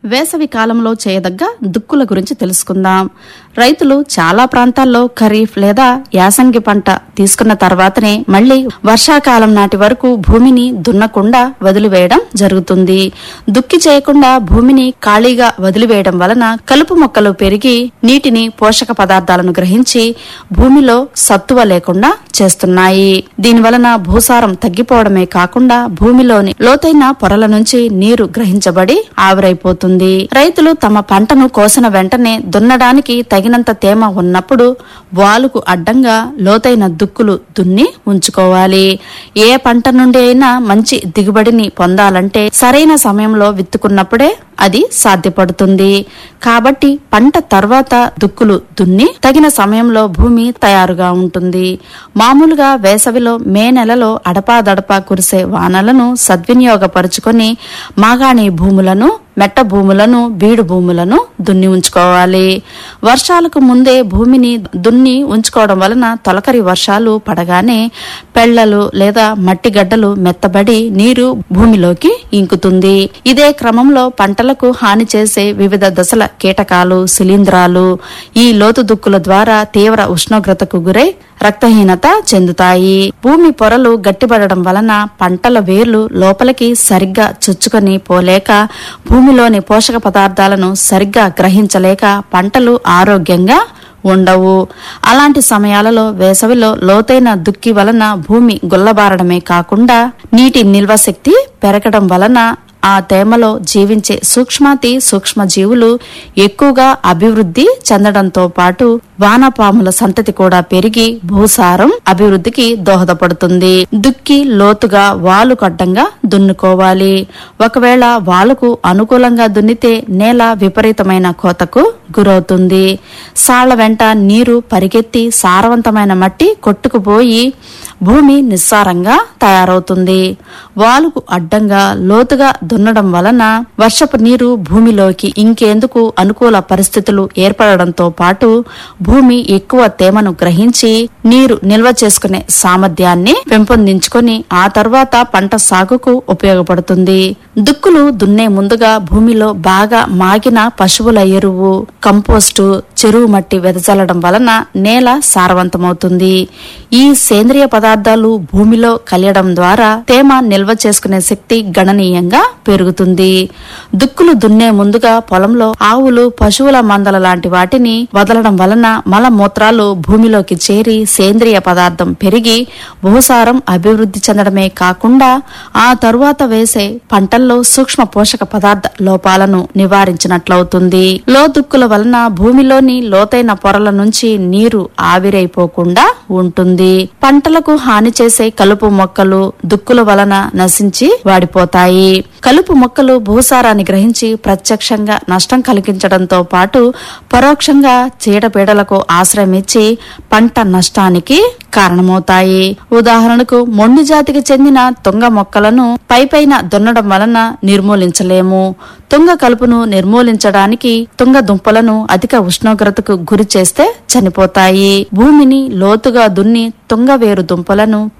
వేసవి కాలంలో చేయదగ్గ దుక్కుల గురించి తెలుసుకుందాం రైతులు చాలా ప్రాంతాల్లో ఖరీఫ్ లేదా యాసంగి పంట తీసుకున్న తర్వాతనే మళ్లీ వర్షాకాలం నాటి వరకు భూమిని దున్నకుండా వదిలివేయడం జరుగుతుంది దుక్కి చేయకుండా భూమిని ఖాళీగా వదిలివేయడం వలన కలుపు మొక్కలు పెరిగి నీటిని పోషక పదార్థాలను గ్రహించి భూమిలో సత్తువ లేకుండా చేస్తున్నాయి దీని వలన భూసారం తగ్గిపోవడమే కాకుండా భూమిలోని లోతైన పొరల నుంచి నీరు గ్రహించబడి ఆవిరైపోతుంది రైతులు తమ పంటను కోసిన వెంటనే దున్నడానికి తగినంత తేమ ఉన్నప్పుడు వాలుకు అడ్డంగా లోతైన దుక్కులు దున్ని ఉంచుకోవాలి ఏ పంట నుండి అయినా మంచి దిగుబడిని పొందాలంటే సరైన సమయంలో విత్తుకున్నప్పుడే అది సాధ్యపడుతుంది కాబట్టి పంట తర్వాత దుక్కులు దున్ని తగిన సమయంలో భూమి తయారుగా ఉంటుంది మామూలుగా వేసవిలో మే నెలలో అడపాదడపా కురిసే వానలను సద్వినియోగపరుచుకొని మాగాణి భూములను మెట్ట భూములను బీడు భూములను దున్ని ఉంచుకోవాలి వర్షాలకు ముందే భూమిని దున్ని ఉంచుకోవడం వలన తొలకరి వర్షాలు పడగానే పెళ్లలు లేదా మట్టి గడ్డలు మెత్తబడి నీరు భూమిలోకి ఇంకుతుంది ఇదే క్రమంలో పంటలకు హాని చేసే వివిధ దశల కీటకాలు శిలీంధ్రాలు ఈ లోతు దుక్కుల ద్వారా తీవ్ర ఉష్ణోగ్రతకు గురై రక్తహీనత చెందుతాయి భూమి పొరలు గట్టిపడడం వలన పంటల వేర్లు లోపలికి సరిగ్గా చొచ్చుకొని పోలేక భూమిలోని పోషక పదార్థాలను సరిగ్గా గ్రహించలేక పంటలు ఆరోగ్యంగా ఉండవు అలాంటి సమయాలలో వేసవిలో లోతైన దుక్కి వలన భూమి గుల్లబారడమే కాకుండా నీటి నిల్వ శక్తి పెరగడం వలన ఆ తేమలో జీవించే సూక్ష్మాతి సూక్ష్మ జీవులు ఎక్కువగా అభివృద్ధి చెందడంతో పాటు వానపాముల సంతతి కూడా పెరిగి భూసారం అభివృద్ధికి దోహదపడుతుంది దుక్కి లోతుగా వాలు కడ్డంగా దున్నుకోవాలి ఒకవేళ వాలుకు అనుకూలంగా దున్నితే నేల విపరీతమైన కోతకు గురవుతుంది సాళ్ల వెంట నీరు పరిగెత్తి సారవంతమైన మట్టి కొట్టుకుపోయి భూమి నిస్సారంగా తయారవుతుంది వాలుకు అడ్డంగా లోతుగా దున్నడం వలన వర్షపు నీరు భూమిలోకి ఇంకేందుకు అనుకూల పరిస్థితులు ఏర్పడడంతో పాటు భూమి ఎక్కువ తేమను గ్రహించి నీరు నిల్వ చేసుకునే సామర్థ్యాన్ని పెంపొందించుకొని ఆ తర్వాత పంట సాగుకు ఉపయోగపడుతుంది దుక్కులు దున్నే ముందుగా భూమిలో బాగా మాగిన పశువుల ఎరువు కంపోస్టు చెరువు మట్టి వెదజల్లడం వలన నేల సారవంతమవుతుంది ఈ సేంద్రియ పదార్థాలు భూమిలో కలియడం ద్వారా తేమ నిల్వ చేసుకునే శక్తి గణనీయంగా పెరుగుతుంది దుక్కులు దున్నే ముందుగా పొలంలో ఆవులు పశువుల మందల లాంటి వాటిని వదలడం వలన మలమూత్రాలు భూమిలోకి చేరి సేంద్రియ పదార్థం పెరిగి భూసారం అభివృద్ధి చెందడమే కాకుండా ఆ తరువాత వేసే పంటల్లో సూక్ష్మ పోషక పదార్థ లోపాలను నివారించినట్లవుతుంది లోదుక్కుల వలన భూమిలోని లోతైన పొరల నుంచి నీరు ఆవిరైపోకుండా ఉంటుంది పంటలకు హాని చేసే కలుపు మొక్కలు దుక్కుల వలన నశించి వాడిపోతాయి కలుపు మొక్కలు భూసారాన్ని గ్రహించి ప్రత్యక్షంగా నష్టం కలిగించడంతో పాటు పరోక్షంగా చీడపీడలకు ఆశ్రయం ఇచ్చి పంట నష్టానికి కారణమవుతాయి ఉదాహరణకు మొండి జాతికి చెందిన తుంగ మొక్కలను పైపైన దున్నడం వలన నిర్మూలించలేము తుంగ కలుపును నిర్మూలించడానికి తుంగ దుంపలను అధిక ఉష్ణోగ్రతకు గురి చేస్తే చనిపోతాయి భూమిని లోతుగా దున్ని తుంగ వేరు దుంపలను